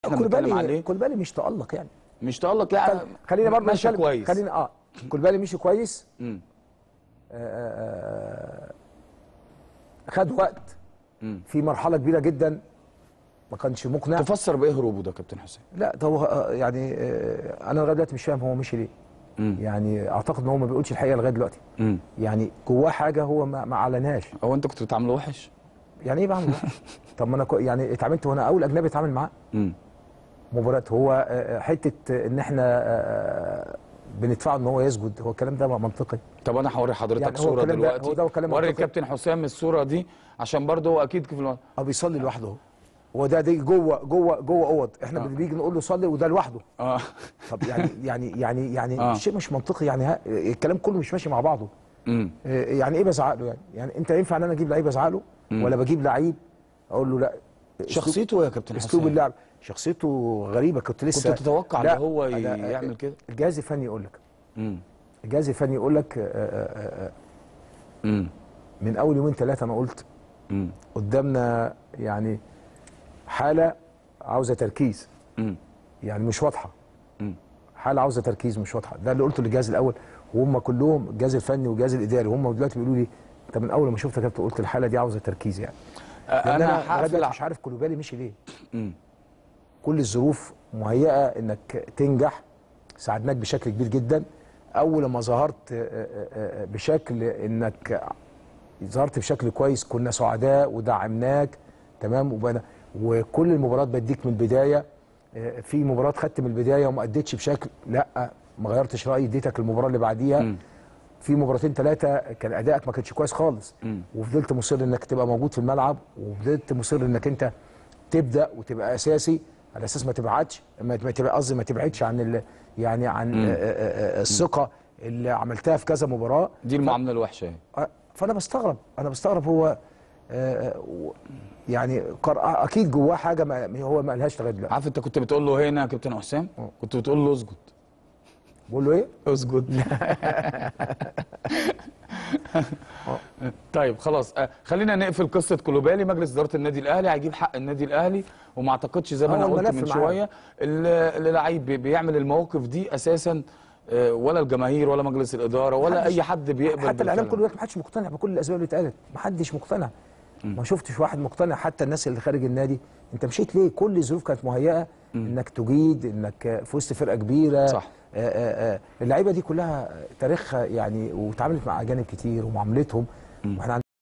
احنا بنتكلم كولوبالي عليه كولوبالي مش تالق يعني مش تالق لا خلينا برضه ماشي نتكلم- كويس خلينا اه كولوبالي مشي كويس مم. آه، خد وقت مم. في مرحله كبيره جدا ما كانش مقنع تفسر بايه هروبه ده كابتن حسين لا ده هو آه، يعني آه، انا لغايه دلوقتي مش فاهم هو مشي ليه مم. يعني اعتقد ان هو ما بيقولش الحقيقه لغايه دلوقتي مم. يعني جواه حاجه هو ما, ما اعلنهاش هو انت كنت بتعامله وحش يعني ايه بعمل وحش؟ طب ما انا كو- يعني اتعاملت وانا اول اجنبي اتعامل معاه مم. مباراه هو آه، حته آه، ان احنا آه، بندفعه ان هو يسجد هو الكلام ده منطقي طب انا هوري حضرتك يعني هو صوره الكلام ده- دلوقتي هو ده كلام وري منطقي. الكابتن حسام الصوره دي عشان برضه هو اكيد في الم... اه بيصلي لوحده اهو هو ده دي جوه جوه جوه اوض احنا آه. بنيجي نقول له صلي وده لوحده اه طب يعني يعني يعني يعني آه. شيء مش منطقي يعني ها الكلام كله مش ماشي مع بعضه مم. آه، يعني ايه بزعق له يعني يعني انت ينفع ان انا اجيب لعيب ازعق له ولا بجيب لعيب اقول له لا أسلوب- شخصيته يا كابتن اسلوب حسام اللعب شخصيته غريبه كنت لسه كنت تتوقع لا، ان هو أنا- يعمل كده الجهاز الفني يقول لك مم. الجهاز الفني يقول لك آه، آه، آه، مم. من اول يومين ثلاثه انا قلت مم. قدامنا يعني حاله عاوزه تركيز مم. يعني مش واضحه مم. حاله عاوزه تركيز مش واضحه ده اللي قلته للجهاز الاول وهم كلهم الجهاز الفني والجهاز الاداري هم دلوقتي بيقولوا لي انت من اول ما شفتك كابتن قلت الحاله دي عاوزه تركيز يعني لان انا انا لغاية هقفل دلوقتي مش عارف كولوبالي مشي ليه مم. كل الظروف مهيئه انك تنجح ساعدناك بشكل كبير جدا اول ما ظهرت آه، آه، آه، بشكل انك ظهرت بشكل كويس كنا سعداء ودعمناك تمام وبنا وكل المباريات بديك من البدايه آه، في مباراه خدت من البدايه وما اديتش بشكل لا ما غيرتش رايي اديتك المباراه اللي بعديها مم. في مباراتين ثلاثه كان ادائك ما كانش كويس خالص مم. وفضلت مصر انك تبقى موجود في الملعب وفضلت مصر انك انت تبدا وتبقى اساسي على اساس ما تبعدش ما ما تبقى قصدي ما تبعدش عن ال يعني عن آه، آه، آه، الثقه اللي عملتها في كذا مباراه دي المعامله الوحشه اهي آه، فانا بستغرب انا بستغرب هو آه، آه، و- يعني قر- اكيد جواه حاجه ما هو ما قالهاش لغايه دلوقتي عارف انت كنت بتقول له هنا يا كابتن حسام كنت بتقول له اسجد بقول له ايه اسجد طيب خلاص آه، خلينا نقفل قصه كولوبالي مجلس اداره النادي الاهلي هيجيب حق النادي الاهلي وما اعتقدش زي ما هو انا قلت الملف من معاه. شويه ال- اللعيب بي- بيعمل المواقف دي اساسا آه، ولا الجماهير ولا مجلس الاداره ولا محدش- اي حد بيقبل حتى الاعلام بالكلام. كله دلوقتي ما حدش مقتنع بكل الاسباب اللي اتقالت ما حدش مقتنع ما شفتش واحد مقتنع حتى الناس اللي خارج النادي انت مشيت ليه كل الظروف كانت مهيئه انك تجيد انك في وسط فرقه كبيره صح. آه، آه، آه. اللعيبه دي كلها تاريخها يعني واتعاملت مع اجانب كتير ومعاملتهم واحنا